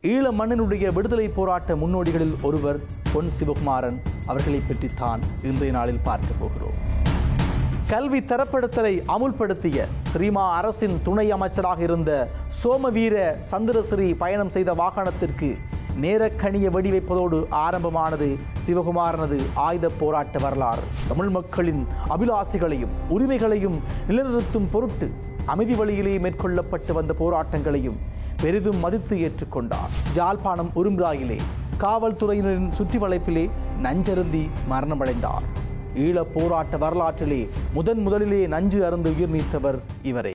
ஈழ மண்ணினுடைய விடுதலை போராட்ட முன்னோடிகளில் ஒருவர் பொன் சிவகுமாரன் அவர்களை பற்றித்தான் இன்றைய நாளில் பார்க்க போகிறோம் கல்வி தரப்படுத்தலை அமுல்படுத்திய ஸ்ரீமா அரசின் துணை அமைச்சராக இருந்த சோமவீர சந்திரசிறி பயணம் செய்த வாகனத்திற்கு நேரக்கணிய வெடிவைப்பதோடு ஆரம்பமானது சிவகுமாரனது ஆயுத போராட்ட வரலாறு தமிழ் மக்களின் அபிலாசிகளையும் உரிமைகளையும் நிலைநிறுத்தும் பொருட்டு அமைதி வழியிலே மேற்கொள்ளப்பட்டு வந்த போராட்டங்களையும் பெரிதும் மதித்து ஏற்றுக்கொண்டார் ஜாழ்ப்பாணம் உரும்பிராயிலே காவல்துறையினரின் சுற்றி வளைப்பிலே நஞ்சருந்தி மரணமடைந்தார் ஈழப் போராட்ட வரலாற்றிலே முதன் முதலிலே நஞ்சு அருந்து உயிர் நீத்தவர் இவரே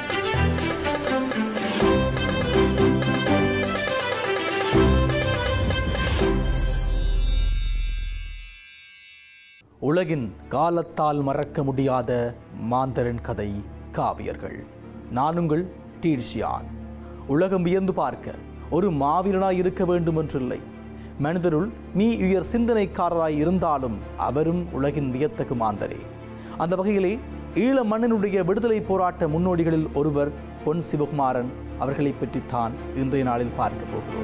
உலகின் காலத்தால் மறக்க முடியாத மாந்தரன் கதை காவியர்கள் நான் உங்கள் டீட்சியான் உலகம் வியந்து பார்க்க ஒரு மாவீரனாய் இருக்க வேண்டும் என்றில்லை மனிதருள் நீ உயர் சிந்தனைக்காரராய் இருந்தாலும் அவரும் உலகின் வியத்தகு மாந்தரே அந்த வகையிலே ஈழ மண்ணினுடைய விடுதலை போராட்ட முன்னோடிகளில் ஒருவர் பொன் சிவகுமாரன் அவர்களை பற்றித்தான் இன்றைய நாளில் பார்க்க போகிறோம்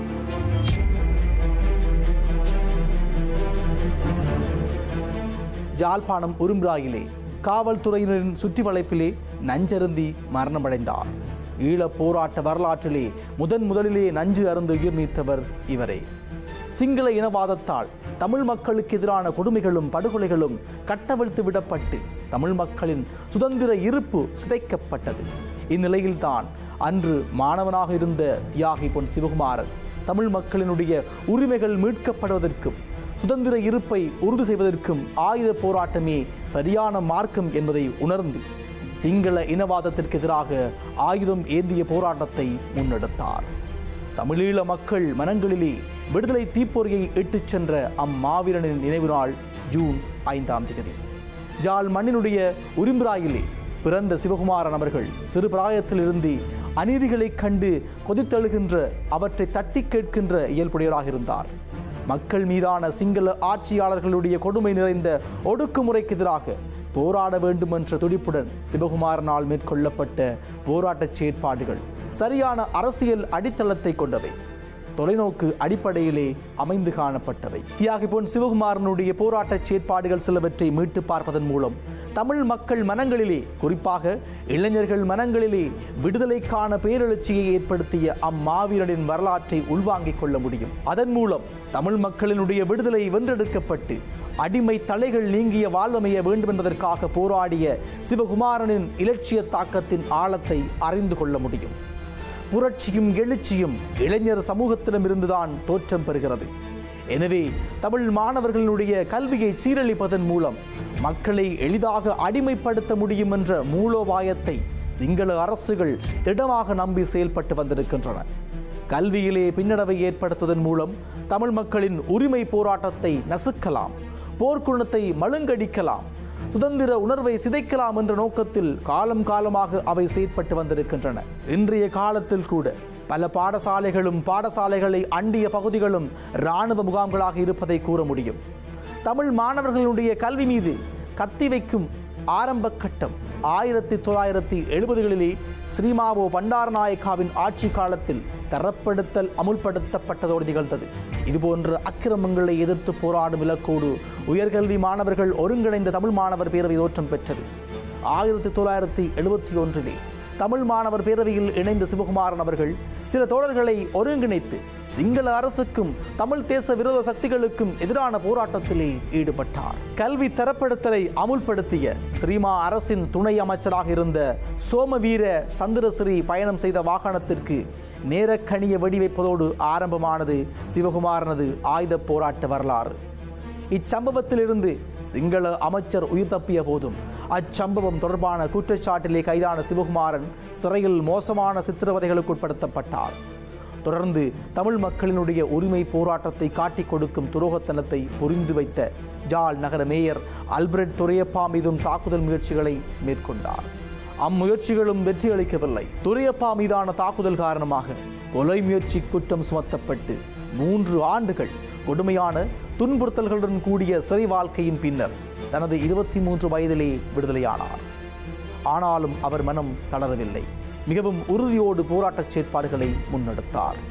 ஜாழ்ப்பாணம் உரும்பிராயிலே காவல்துறையினரின் சுற்றி வளைப்பிலே நஞ்சருந்தி மரணமடைந்தார் ஈழப் போராட்ட வரலாற்றிலே முதன் முதலிலே நஞ்சு அருந்து உயிர் நீத்தவர் இவரே சிங்கள இனவாதத்தால் தமிழ் மக்களுக்கு எதிரான கொடுமைகளும் படுகொலைகளும் கட்டவிழ்த்து விடப்பட்டு தமிழ் மக்களின் சுதந்திர இருப்பு சிதைக்கப்பட்டது இந்நிலையில்தான் அன்று மாணவனாக இருந்த தியாகி பொன் சிவகுமாரன் தமிழ் மக்களினுடைய உரிமைகள் மீட்கப்படுவதற்கும் சுதந்திர இருப்பை உறுதி செய்வதற்கும் ஆயுத போராட்டமே சரியான மார்க்கம் என்பதை உணர்ந்து சிங்கள இனவாதத்திற்கு எதிராக ஆயுதம் ஏந்திய போராட்டத்தை முன்னெடுத்தார் தமிழீழ மக்கள் மனங்களிலே விடுதலை தீப்பொறியை இட்டுச் சென்ற அம்மாவீரனின் நினைவு நாள் ஜூன் ஐந்தாம் தேதி ஜாழ் மண்ணினுடைய உரிம்பிராயிலே பிறந்த சிவகுமாரன் அவர்கள் சிறு பிராயத்திலிருந்து அநீதிகளைக் கண்டு கொதித்தெழுகின்ற அவற்றை தட்டி கேட்கின்ற இயல்புடையவராக இருந்தார் மக்கள் மீதான சிங்கள ஆட்சியாளர்களுடைய கொடுமை நிறைந்த ஒடுக்குமுறைக்கு எதிராக போராட வேண்டும் என்ற துடிப்புடன் சிவகுமாரனால் மேற்கொள்ளப்பட்ட போராட்டச் செயற்பாடுகள் சரியான அரசியல் அடித்தளத்தை கொண்டவை தொலைநோக்கு அடிப்படையிலே அமைந்து காணப்பட்டவை தியாகி பொன் சிவகுமாரனுடைய போராட்டச் செயற்பாடுகள் சிலவற்றை மீட்டு பார்ப்பதன் மூலம் தமிழ் மக்கள் மனங்களிலே குறிப்பாக இளைஞர்கள் மனங்களிலே விடுதலைக்கான பேரெழுச்சியை ஏற்படுத்திய அம்மாவீரனின் வரலாற்றை உள்வாங்கிக் கொள்ள முடியும் அதன் மூலம் தமிழ் மக்களினுடைய விடுதலை வென்றெடுக்கப்பட்டு அடிமை தலைகள் நீங்கிய வாழ்வமைய வேண்டும் என்பதற்காக போராடிய சிவகுமாரனின் இலட்சிய தாக்கத்தின் ஆழத்தை அறிந்து கொள்ள முடியும் புரட்சியும் எழுச்சியும் இளைஞர் சமூகத்திடமிருந்துதான் தோற்றம் பெறுகிறது எனவே தமிழ் மாணவர்களுடைய கல்வியை சீரழிப்பதன் மூலம் மக்களை எளிதாக அடிமைப்படுத்த முடியும் என்ற மூலோபாயத்தை சிங்கள அரசுகள் திடமாக நம்பி செயல்பட்டு வந்திருக்கின்றன கல்வியிலே பின்னடைவை ஏற்படுத்துவதன் மூலம் தமிழ் மக்களின் உரிமை போராட்டத்தை நசுக்கலாம் போர்க்குணத்தை மழுங்கடிக்கலாம் சுதந்திர உணர்வை சிதைக்கலாம் என்ற நோக்கத்தில் காலம் காலமாக அவை செயற்பட்டு வந்திருக்கின்றன இன்றைய காலத்தில் கூட பல பாடசாலைகளும் பாடசாலைகளை அண்டிய பகுதிகளும் இராணுவ முகாம்களாக இருப்பதை கூற முடியும் தமிழ் மாணவர்களுடைய கல்வி மீது கத்தி வைக்கும் ஆரம்ப கட்டம் ஆயிரத்தி தொள்ளாயிரத்தி எழுபதுகளிலே ஸ்ரீமாவோ பண்டாரநாயக்காவின் ஆட்சி காலத்தில் தரப்படுத்தல் அமுல்படுத்தப்பட்டதோடு நிகழ்ந்தது இதுபோன்ற அக்கிரமங்களை எதிர்த்து போராடும் இலக்கோடு உயர்கல்வி மாணவர்கள் ஒருங்கிணைந்த தமிழ் மாணவர் பேரவை தோற்றம் பெற்றது ஆயிரத்தி தொள்ளாயிரத்தி எழுபத்தி ஒன்றிலே தமிழ் மாணவர் பேரவையில் இணைந்த சிவகுமாரன் அவர்கள் சில தோழர்களை ஒருங்கிணைத்து சிங்கள அரசுக்கும் தமிழ் தேச விரோத சக்திகளுக்கும் எதிரான போராட்டத்திலே ஈடுபட்டார் கல்வி தரப்படுத்தலை அமுல்படுத்திய ஸ்ரீமா அரசின் துணை அமைச்சராக இருந்த சோமவீர சந்திரசிறி பயணம் செய்த வாகனத்திற்கு நேரக்கணிய வெடிவைப்பதோடு ஆரம்பமானது சிவகுமாரனது ஆயுத போராட்ட வரலாறு இச்சம்பவத்திலிருந்து சிங்கள அமைச்சர் உயிர் தப்பிய போதும் அச்சம்பவம் தொடர்பான குற்றச்சாட்டிலே கைதான சிவகுமாரன் சிறையில் மோசமான சித்திரவதைகளுக்கு உட்படுத்தப்பட்டார் தொடர்ந்து தமிழ் மக்களினுடைய உரிமை போராட்டத்தை காட்டிக் கொடுக்கும் துரோகத்தனத்தை புரிந்து வைத்த ஜாழ் நகர மேயர் அல்பிரட் துரையப்பா மீதும் தாக்குதல் முயற்சிகளை மேற்கொண்டார் அம்முயற்சிகளும் வெற்றியளிக்கவில்லை துரையப்பா மீதான தாக்குதல் காரணமாக கொலை முயற்சி குற்றம் சுமத்தப்பட்டு மூன்று ஆண்டுகள் கொடுமையான துன்புறுத்தல்களுடன் கூடிய சிறை வாழ்க்கையின் பின்னர் தனது இருபத்தி மூன்று வயதிலே விடுதலையானார் ஆனாலும் அவர் மனம் தளரவில்லை மிகவும் உறுதியோடு போராட்டச் செயற்பாடுகளை முன்னெடுத்தார்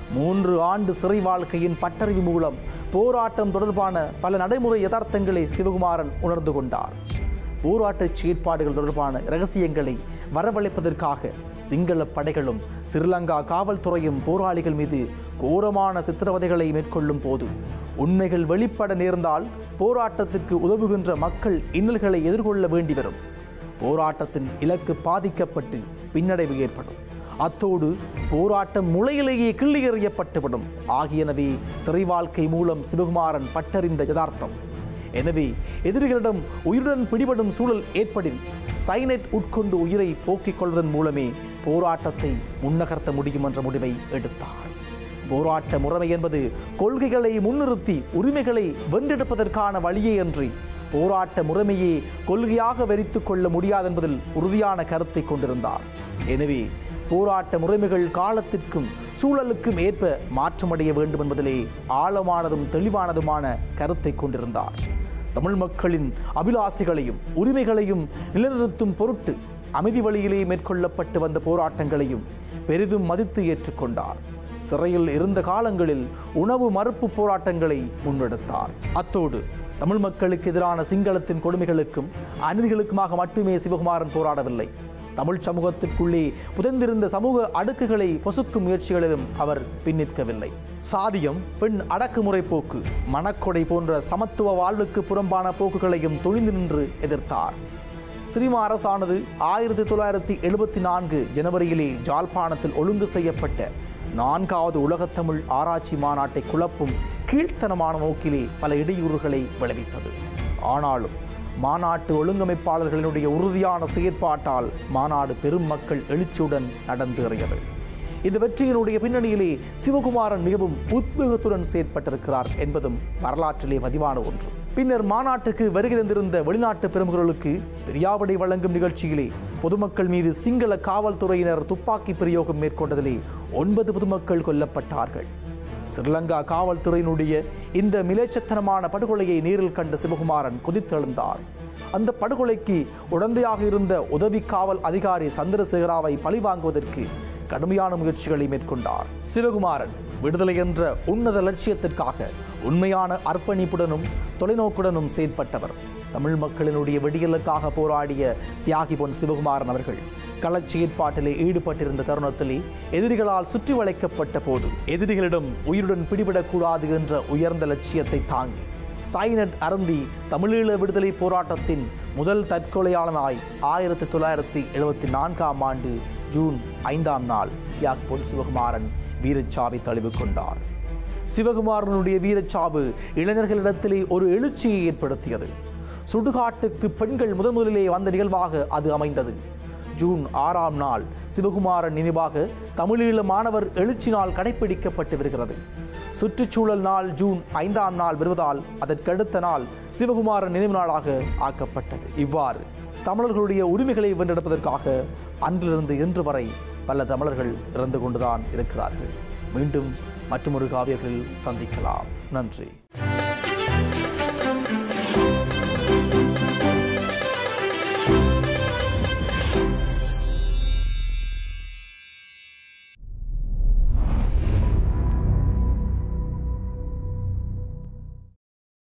மூன்று ஆண்டு சிறை வாழ்க்கையின் பட்டறிவு மூலம் போராட்டம் தொடர்பான பல நடைமுறை யதார்த்தங்களை சிவகுமாரன் உணர்ந்து கொண்டார் போராட்டச் செயற்பாடுகள் தொடர்பான இரகசியங்களை வரவழைப்பதற்காக சிங்கள படைகளும் ஸ்ரீலங்கா காவல்துறையும் போராளிகள் மீது கோரமான சித்திரவதைகளை மேற்கொள்ளும் போது உண்மைகள் வெளிப்பட நேர்ந்தால் போராட்டத்திற்கு உதவுகின்ற மக்கள் இன்னல்களை எதிர்கொள்ள வேண்டி வரும் போராட்டத்தின் இலக்கு பாதிக்கப்பட்டு பின்னடைவு ஏற்படும் அத்தோடு போராட்டம் முளையிலேயே கிள்ளி எறியப்பட்டுவிடும் ஆகியனவே சிறை வாழ்க்கை மூலம் சிவகுமாரன் பட்டறிந்த யதார்த்தம் எனவே எதிரிகளிடம் உயிருடன் பிடிபடும் சூழல் ஏற்படின் சைனைட் உட்கொண்டு உயிரை போக்கிக் கொள்வதன் மூலமே போராட்டத்தை முன்னகர்த்த முடியும் என்ற முடிவை எடுத்தார் போராட்ட முறைமை என்பது கொள்கைகளை முன்னிறுத்தி உரிமைகளை வென்றெடுப்பதற்கான வழியே அன்றி போராட்ட முறைமையே கொள்கையாக வெறித்துக் கொள்ள முடியாது என்பதில் உறுதியான கருத்தை கொண்டிருந்தார் எனவே போராட்ட முறைமைகள் காலத்திற்கும் சூழலுக்கும் ஏற்ப மாற்றமடைய வேண்டும் என்பதிலே ஆழமானதும் தெளிவானதுமான கருத்தை கொண்டிருந்தார் தமிழ் மக்களின் அபிலாசைகளையும் உரிமைகளையும் நிலைநிறுத்தும் பொருட்டு அமைதி வழியிலே மேற்கொள்ளப்பட்டு வந்த போராட்டங்களையும் பெரிதும் மதித்து ஏற்றுக்கொண்டார் சிறையில் இருந்த காலங்களில் உணவு மறுப்பு போராட்டங்களை முன்னெடுத்தார் அத்தோடு தமிழ் மக்களுக்கு எதிரான சிங்களத்தின் கொடுமைகளுக்கும் அநீதிகளுக்குமாக மட்டுமே சிவகுமாரன் போராடவில்லை தமிழ் சமூகத்திற்குள்ளே புதைந்திருந்த சமூக அடுக்குகளை பொசுக்கும் முயற்சிகளிலும் அவர் பின்னிற்கவில்லை சாதியம் பெண் அடக்குமுறை போக்கு மனக்கொடை போன்ற சமத்துவ வாழ்வுக்கு புறம்பான போக்குகளையும் துணிந்து நின்று எதிர்த்தார் சினிமா அரசானது ஆயிரத்தி தொள்ளாயிரத்தி எழுபத்தி நான்கு ஜனவரியிலே ஜாழ்ப்பாணத்தில் ஒழுங்கு செய்யப்பட்ட நான்காவது உலகத்தமிழ் ஆராய்ச்சி மாநாட்டை குழப்பும் கீழ்த்தனமான நோக்கிலே பல இடையூறுகளை விளைவித்தது ஆனாலும் மாநாட்டு ஒழுங்கமைப்பாளர்களினுடைய உறுதியான செயற்பாட்டால் மாநாடு பெரும் மக்கள் எழுச்சியுடன் நடந்தேறியது இந்த வெற்றியினுடைய பின்னணியிலே சிவகுமாரன் மிகவும் உத்வேகத்துடன் செயற்பட்டிருக்கிறார் என்பதும் வரலாற்றிலே பதிவான ஒன்று பின்னர் மாநாட்டுக்கு வருகை தந்திருந்த வெளிநாட்டு பிரமுகர்களுக்கு பெரியாவடை வழங்கும் நிகழ்ச்சியிலே பொதுமக்கள் மீது சிங்கள காவல்துறையினர் துப்பாக்கி பிரயோகம் மேற்கொண்டதிலே ஒன்பது பொதுமக்கள் கொல்லப்பட்டார்கள் ஸ்ரீலங்கா காவல்துறையினுடைய இந்த மிலேச்சத்தனமான படுகொலையை நேரில் கண்ட சிவகுமாரன் கொதித்தெழுந்தார் அந்த படுகொலைக்கு உடந்தையாக இருந்த உதவி காவல் அதிகாரி சந்திரசேகராவை பழிவாங்குவதற்கு கடுமையான முயற்சிகளை மேற்கொண்டார் சிவகுமாரன் விடுதலை என்ற உன்னத லட்சியத்திற்காக உண்மையான அர்ப்பணிப்புடனும் தொலைநோக்குடனும் செயற்பட்டவர் தமிழ் மக்களினுடைய விடியலுக்காக போராடிய தியாகி பொன் சிவகுமாரன் அவர்கள் களச் செயற்பாட்டிலே ஈடுபட்டிருந்த தருணத்திலே எதிரிகளால் சுற்றி வளைக்கப்பட்ட போது எதிரிகளிடம் உயிருடன் பிடிபடக்கூடாது என்ற உயர்ந்த லட்சியத்தை தாங்கி சைனட் அருந்தி தமிழீழ விடுதலை போராட்டத்தின் முதல் தற்கொலையாளனாய் ஆயிரத்தி தொள்ளாயிரத்தி எழுபத்தி நான்காம் ஆண்டு ஜூன் ஐந்தாம் நாள் தியாகி பொன் சிவகுமாரன் வீரச்சாவை தழுவி கொண்டார் சிவகுமாரனுடைய வீரச்சாவு இளைஞர்களிடத்திலே ஒரு எழுச்சியை ஏற்படுத்தியது சுடுகாட்டுக்கு பெண்கள் முதன் முதலிலே வந்த நிகழ்வாக அது அமைந்தது ஜூன் ஆறாம் நாள் சிவகுமாரன் நினைவாக தமிழீழ மாணவர் எழுச்சி நாள் கடைபிடிக்கப்பட்டு வருகிறது சுற்றுச்சூழல் நாள் ஜூன் ஐந்தாம் நாள் வருவதால் அதற்கடுத்த நாள் சிவகுமாரன் நினைவு நாளாக ஆக்கப்பட்டது இவ்வாறு தமிழர்களுடைய உரிமைகளை வென்றெடுப்பதற்காக அன்றிலிருந்து இன்று வரை பல தமிழர்கள் இறந்து கொண்டுதான் இருக்கிறார்கள் மீண்டும் மற்றொரு காவியர்களில் சந்திக்கலாம் நன்றி